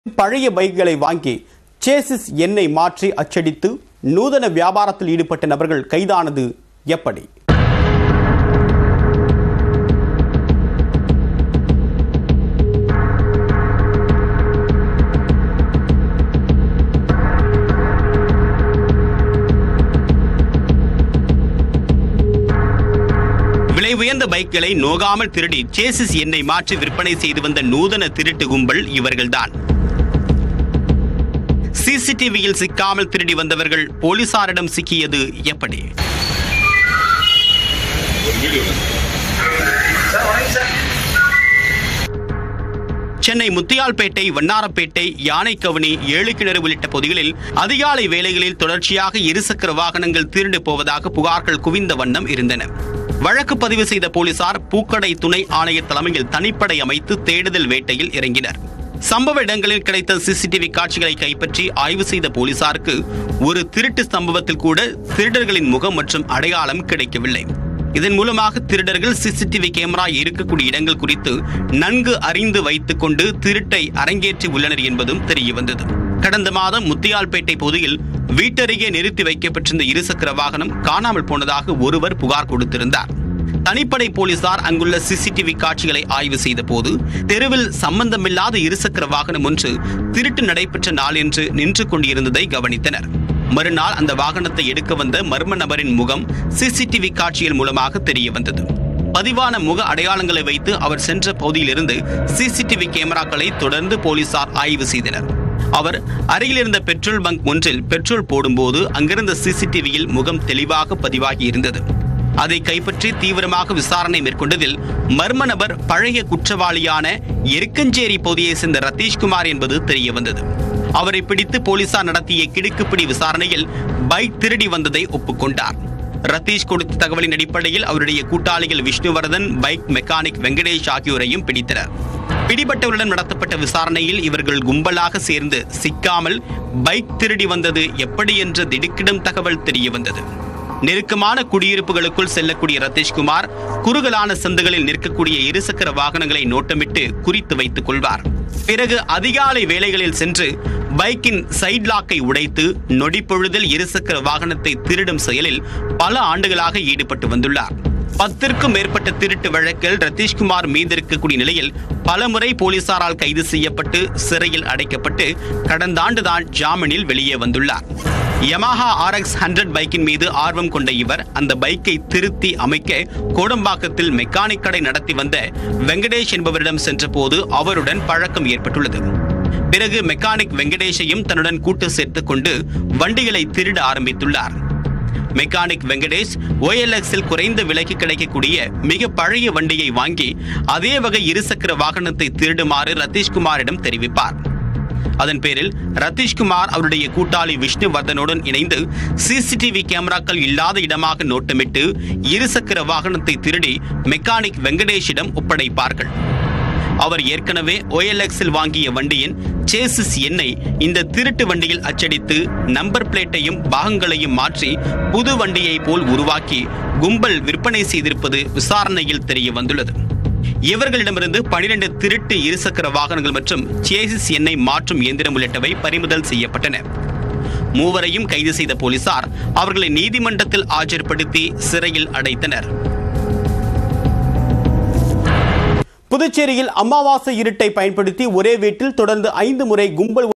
பழைய பைக்குகளை வாங்கி சேசிஸ் எண்ணை மாற்றி அச்சடித்து நூதன வியாபாரத்தில் ஈடுபட்ட நபர்கள் கைதானது எப்படி விலை உயர்ந்த பைக்குகளை நோகாமல் திருடி சேசிஸ் எண்ணை மாற்றி விற்பனை செய்து வந்த நூதன திருட்டு கும்பல் இவர்கள்தான் சிசிடிவியில் சிக்காமல் திருடி வந்தவர்கள் போலீசாரிடம் சிக்கியது எப்படி சென்னை முத்தியால்பேட்டை வண்ணாரப்பேட்டை யானைக்கவனி ஏழுக்கிணறு உள்ளிட்ட பகுதிகளில் அதிகாலை வேளைகளில் தொடர்ச்சியாக இருசக்கர வாகனங்கள் திருடு போவதாக புகார்கள் குவிந்த வண்ணம் இருந்தன வழக்கு பதிவு செய்த போலீசார் பூக்கடை துணை ஆணையர் தலைமையில் தனிப்படை அமைத்து தேடுதல் வேட்டையில் இறங்கினர் சம்பவ இடங்களில் கிடைத்த சிசிடிவி காட்சிகளை கைப்பற்றி ஆய்வு செய்த போலீசாருக்கு ஒரு திருட்டு சம்பவத்தில் கூட திருடர்களின் முகம் மற்றும் அடையாளம் கிடைக்கவில்லை இதன் மூலமாக திருடர்கள் சிசிடிவி கேமரா இருக்கக்கூடிய இடங்கள் குறித்து நன்கு அறிந்து வைத்துக் கொண்டு திருட்டை அரங்கேற்றி உள்ளனர் என்பதும் தெரிய வந்தது கடந்த மாதம் முத்தியால்பேட்டை பகுதியில் வீட்டருகே நிறுத்தி வைக்கப்பட்டிருந்த இருசக்கர வாகனம் காணாமல் போனதாக ஒருவர் புகார் கொடுத்திருந்தார் தனிப்படை போலீசார் அங்குள்ள சிசிடிவி காட்சிகளை ஆய்வு செய்த போது தெருவில் சம்பந்தமில்லாத இருசக்கர வாகனம் ஒன்று திருட்டு நடைபெற்ற நாள் என்று நின்று கொண்டிருந்ததை கவனித்தனர் மறுநாள் அந்த வாகனத்தை எடுக்க வந்த மர்ம நபரின் முகம் சிசிடிவி காட்சிகள் மூலமாக தெரிய வந்தது பதிவான முக அடையாளங்களை வைத்து அவர் சென்ற பகுதியிலிருந்து சிசிடிவி கேமராக்களை தொடர்ந்து போலீசார் ஆய்வு செய்தனர் அவர் அருகில் இருந்த பெட்ரோல் பங்க் ஒன்றில் பெட்ரோல் போடும்போது அங்கிருந்த சிசிடிவியில் முகம் தெளிவாக பதிவாகி இருந்தது அதை கைப்பற்றி தீவிரமாக விசாரணை மேற்கொண்டதில் மர்ம நபர் பழைய குற்றவாளியான எருக்கஞ்சேரி பகுதியை சேர்ந்த ரதீஷ்குமார் என்பது தெரிய வந்தது அவரை பிடித்து போலீசார் நடத்திய கிடுக்குப்பிடி விசாரணையில் பைக் திருடி வந்ததை ஒப்புக்கொண்டார் ரதீஷ் கொடுத்த தகவலின் அடிப்படையில் அவருடைய கூட்டாளிகள் விஷ்ணுவர்தன் பைக் மெக்கானிக் வெங்கடேஷ் ஆகியோரையும் பிடித்தனர் பிடிபட்டவருடன் நடத்தப்பட்ட விசாரணையில் இவர்கள் கும்பலாக சேர்ந்து சிக்காமல் பைக் திருடி வந்தது எப்படி என்ற திடுக்கிடும் தகவல் தெரிய வந்தது நெருக்கமான குடியிருப்புகளுக்குள் செல்லக்கூடிய ரதீஷ்குமார் குறுகலான சந்துகளில் நிற்கக்கூடிய இருசக்கர வாகனங்களை நோட்டமிட்டு குறித்து வைத்துக் கொள்வார் பிறகு அதிகாலை வேளைகளில் சென்று பைக்கின் சைட் லாக்கை உடைத்து நொடிப்பொழுதில் இருசக்கர வாகனத்தை திருடும் செயலில் பல ஆண்டுகளாக ஈடுபட்டு வந்துள்ளார் பத்திற்கும் மேற்பட்ட திருட்டு வழக்கில் ரதீஷ்குமார் மீது இருக்கக்கூடிய நிலையில் பலமுறை போலீசாரால் கைது செய்யப்பட்டு சிறையில் அடைக்கப்பட்டு கடந்த ஆண்டுதான் ஜாமீனில் வெளியே வந்துள்ளார் யமாஹா ஆர்எக்ஸ் ஹண்ட்ரட் பைக்கின் மீது ஆர்வம் கொண்ட இவர் அந்த பைக்கை திருத்தி அமைக்க கோடம்பாக்கத்தில் மெக்கானிக் கடை நடத்தி வந்த வெங்கடேஷ் என்பவரிடம் சென்றபோது அவருடன் பழக்கம் ஏற்பட்டுள்ளது பிறகு மெக்கானிக் வெங்கடேஷையும் தன்னுடன் கூட்டு சேர்த்துக் கொண்டு வண்டிகளை திருட ஆரம்பித்துள்ளார் மெக்கானிக் வெங்கடேஷ் ஓஎல்எக்ஸில் குறைந்த விலைக்கு கிடைக்கக்கூடிய மிக பழைய வண்டியை வாங்கி அதே வகை இருசக்கர வாகனத்தை திருடுமாறு ரதீஷ்குமாரிடம் தெரிவிப்பார் அதன் பேரில் ரதீஷ்குமார் அவருடைய கூட்டாளி விஷ்ணுவர்தனுடன் இணைந்து சிசிடிவி கேமராக்கள் இல்லாத இடமாக நோட்டமிட்டு இருசக்கர வாகனத்தை திருடி மெக்கானிக் வெங்கடேஷிடம் ஒப்படைப்பார்கள் அவர் ஏற்கனவே ஓஎல்எக்ஸில் வாங்கிய வண்டியின் சேசிஸ் எண்ணை இந்த திருட்டு வண்டியில் அச்சடித்து நம்பர் பிளேட்டையும் பாகங்களையும் மாற்றி புது வண்டியை போல் உருவாக்கி கும்பல் விற்பனை செய்திருப்பது விசாரணையில் தெரிய வந்துள்ளது இவர்களிடமிருந்து பனிரெண்டு திருட்டு இருசக்கர வாகனங்கள் மற்றும் சேசிஸ் எண்ணை மாற்றும் இயந்திரம் உள்ளிட்டவை பறிமுதல் செய்யப்பட்டன மூவரையும் கைது செய்த போலீசார் அவர்களை நீதிமன்றத்தில் ஆஜர்படுத்தி சிறையில் அடைத்தனர் புதுச்சேரியில் அமாவாசை இருட்டை பயன்படுத்தி ஒரே வீட்டில் தொடர்ந்து ஐந்து முறை கும்பல்